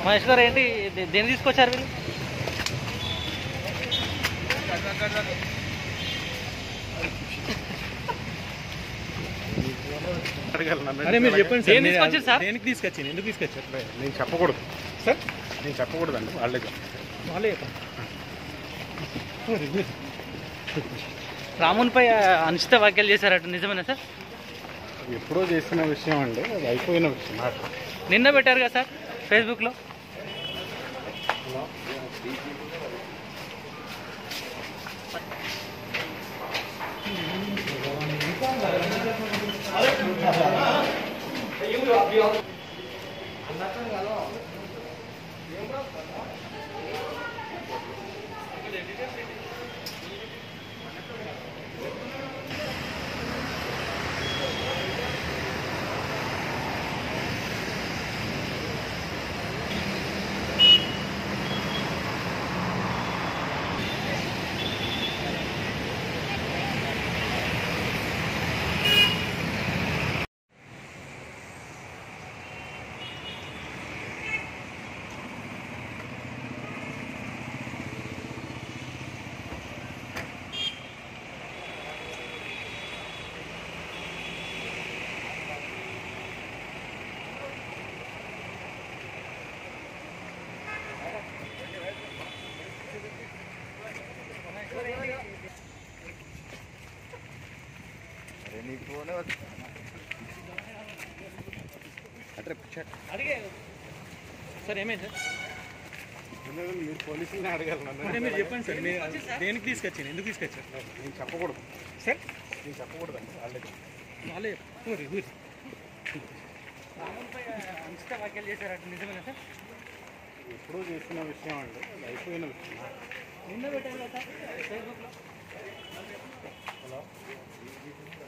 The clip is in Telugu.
మహేష్ గారు ఏంటి దే- దేన్ని తీసుకొచ్చారు వీళ్ళు అరే మీరు చెప్పండి సార్ దేన్ని మీరు తీసుకొచ్చారు సార్? దేనికి తీసుకొచ్చింది ఎందుకు తీసుకొచ్చారు నేను చెప్పకూడదు సార్ నేను చెప్పకూడదండి వాళ్ళే చెప్తారు. వాళ్ళే చెప్పండి మరి మీరు రామునిపై అనిశ్చిత వ్యాఖ్యలు చేశారట నిజమేనా సార్ అది ఎప్పుడో చేసిన విషయం అండి అది అయిపోయిన విషయం నాకు నిన్న పెట్టారు కదా సార్ ఫేస్బుక్లో అడిగే సార్ ఏమైంది సార్ మీరు పోలీసుల్ని అడగాలి నన్ను అరే మీరు చెప్పండి సార్ మీరు దేనికి తీసుకొచ్చింది ఎందుకు తీసుకొచ్చారు నేను చెప్పకూడదు సార్ నేను చెప్పకూడదండి వాళ్ళే చెప్తారు. వాళ్ళే చెప్పండి. మరి మీరు రామునిపై అనిశ్చిత వ్యాఖ్యలు చేశారట నిజమేనా సార్ ఎప్పుడో చేసిన విషయం అండి అది అయిపోయిన విషయం నాకు నిన్న పెట్టారు కదా సార్ ఫేస్బుక్లో